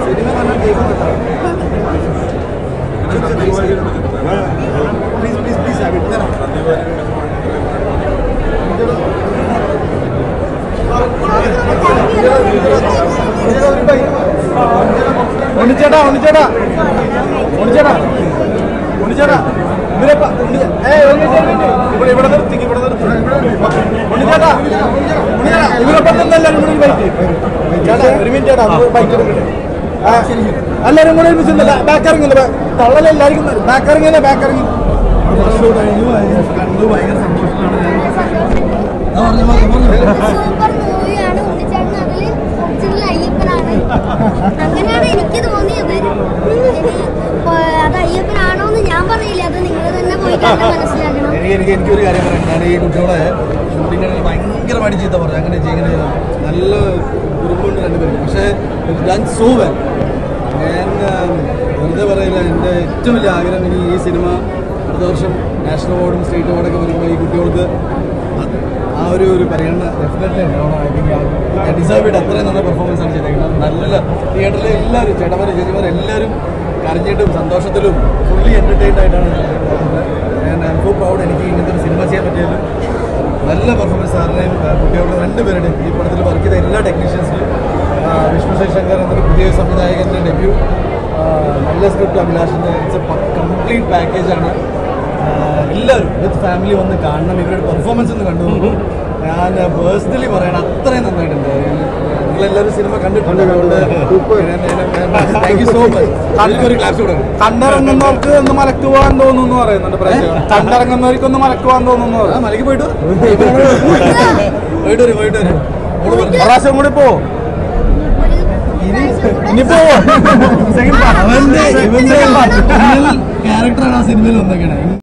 Cinema നല്ല കേൾക്കുന്നുണ്ടോ please please please have it ഉണ്ണിച്ചേട്ടാ ഉണ്ണിച്ചേട്ടാ ഉണ്ണിച്ചേട്ടാ ഉണ്ണിച്ചേട്ടാ ഇവരെ പ- ഉണ്ണി- ഏയ് ഒരു മിനിറ്റ്, ഒരു മിനിറ്റ്. ഇവിടെ ഇവിടെ നിർത്തി ഇവിടെ നിർത്തി ഉണ്ണിച്ചേട്ടാ ഉണ്ണിച്ചേട്ടാ ഇവരൊപ്പം തന്നെ എല്ലാവരും കൂടി ബൈക്ക് ചേട്ടാ ഒരു മിനിറ്റ് ചേട്ടാ നമുക്ക് ബൈക്ക് എടുക്കട്ടെ ആ, എല്ലാവരും കൂടെ ഒരുമിച്ച് ബാക്ക് ഇറങ്ങില്ല തള്ളല എല്ലാവർക്കും ബാക്ക് ഇറങ്ങിയല്ലേ ബാക്ക് ഇറങ്ങി കണ്ടു ഭയങ്കര സൂപ്പർ മൂവിയാണ് ഉണ്ണിച്ചേട്ടൻ അതിൽ ഒറിജിനൽ അയ്യപ്പനാണ് അങ്ങനെയാണ് എനിക്ക് തോന്നിയത് ഇനി, ഏ, അത് അയ്യപ്പനാണോ എന്ന് ഞാൻ പറയില്ല അത് നിങ്ങൾ തന്നെ പോയി കണ്ട് മനസ്സിലാക്കണം എനിക്ക് എനിക്ക് എനിക്കൊരു കാര്യം പറയാം ഞാൻ ഈ കുട്ടികളെ ഷൂട്ടിങ്ങിൽ ഭയങ്കരമായിട്ട് ചീത്ത പറഞ്ഞു അങ്ങനെ ചെയ്യും ഇങ്ങനെ ചെയ്യണം നല്ല കുറുമ്പുണ്ട് രണ്ടുപേരും പക്ഷേ ഞാൻ സോ വെൽ ഞാൻ ഉം, വെറുതെ പറയില്ല എൻ്റെ ഏറ്റവും വലിയ ആഗ്രഹം ഇനി ഈ സിനിമ അടുത്ത വർഷം നാഷണൽ അവാർഡും സ്റ്റേറ്റ് അവാർഡൊക്കെ വരുമ്പോൾ ഈ കുട്ടികൾക്ക് അത് ആ ഒരു ഒരു പരിഗണന ഡെഫിനറ്റ്ലി ഉണ്ടാവണം ഐ തിങ്ക് ഞാൻ ഡിസേർവ് ചെയ്ത് അത്രയും നല്ല പെർഫോമൻസ് ആണ് ചെയ്തേക്കുന്നത് നല്ല തിയേറ്ററിലെ എല്ലാവരും ചേട്ടന്മാർ ചേച്ചിമാർ എല്ലാവരും കരഞ്ഞിട്ടും സന്തോഷത്തിലും ഫുള്ളി എൻ്റർടൈൻഡ് ആയിട്ടാണ് ഞാൻ ഐ സോ പ്രൗഡ് എനിക്ക് ഇങ്ങനത്തെ ഒരു സിനിമ ചെയ്യാൻ പറ്റിയതിലും നല്ല പെർഫോമൻസ് സാറിനെയും ആ, കുട്ടികളുടെ രണ്ടുപേരുടെയും ഈ പടത്തിൽ വർക്ക് ചെയ്ത എല്ലാ ടെക്നീഷ്യൻസിനും വിഷ്ണു ശശങ്കർ എന്നൊരു പുതിയ സംവിധായകൻ്റെ ഡെബ്യൂ നല്ല സ്ക്രിപ്റ്റ് അഭിലാഷിൻ്റെ ഇറ്റ്സ് എ കംപ്ലീറ്റ് പാക്കേജാണ് എല്ലാവരും വിത്ത് ഫാമിലി വന്ന് കാണണം ഇവരുടെ പെർഫോമൻസ് ഒന്ന് കണ്ടു നോക്കൂ. ഞാൻ പേഴ്സണലി പറയണം അത്രയും നന്നായിട്ടുണ്ട് നിങ്ങളെല്ലാവരും സിനിമ കണ്ടിട്ടുണ്ട് അതുകൊണ്ട് താങ്ക് യു സോ മച്ച് ഒരു ക്ലാസ് കൊടുക്കണം കണ്ടിറങ്ങുന്നവർക്ക് ഒന്ന് മലക്കുവാൻ തോന്നുന്നു പറയുന്നുണ്ട് പ്രേക്ഷകർ കണ്ടിറങ്ങുന്നവർക്ക് ഒന്ന് മലക്കുവാൻ തോന്നുന്നു ആ മലക്ക് പോയിട്ട് വാ. പോയിട്ട് വരും പോയിട്ട് വരും മോള് പറഞ്ഞു. പ്രാവശ്യം കൂടി പോ ഒരു പ്രാവശ്യം കൂടെ ഇനി പോ അവന്റെ ഇവന്റെ ക്യാരക്ടറാണ് ആ സിനിമയിൽ വന്നേക്കണേ